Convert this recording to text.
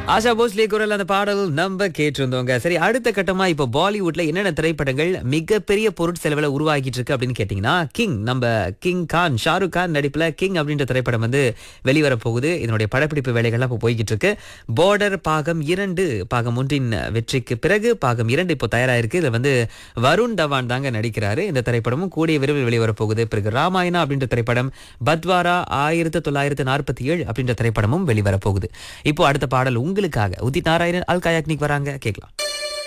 ஆஷா போஸ்லே குரல் அந்த பாடல் நம்ம கேட்டிருந்தோங்க சரி அடுத்த கட்டமா இப்போ பாலிவுட்ல என்னென்ன திரைப்படங்கள் மிகப்பெரிய பொருட்செலவுல உருவாகிட்டு இருக்கு அப்படின்னு கேட்டீங்கன்னா கிங் நம்ம கிங் கான் ஷாருக் கான் நடிப்புல கிங் அப்படின்ற திரைப்படம் வந்து வெளிவர போகுது இதனுடைய படப்பிடிப்பு வேலைகள்லாம் இப்போ போய்கிட்டு இருக்கு பார்டர் பாகம் இரண்டு பாகம் ஒன்றின் வெற்றிக்கு பிறகு பாகம் இரண்டு இப்போ தயாராயிருக்கு இதுல வந்து வருண் தவான் தாங்க நடிக்கிறாரு இந்த திரைப்படமும் கூடிய விரைவில் வெளிவர போகுது பிறகு ராமாயணா அப்படின்ற திரைப்படம் பத்வாரா ஆயிரத்தி தொள்ளாயிரத்தி நாற்பத்தி ஏழு அப்படின்ற திரைப்படமும் வெளிவர போகுது இப்போ அடுத்த பாடல் உங்களுக்காக உதித் நாராயணன் அல் கயாக்னிக் வராங்க கேட்கலாம்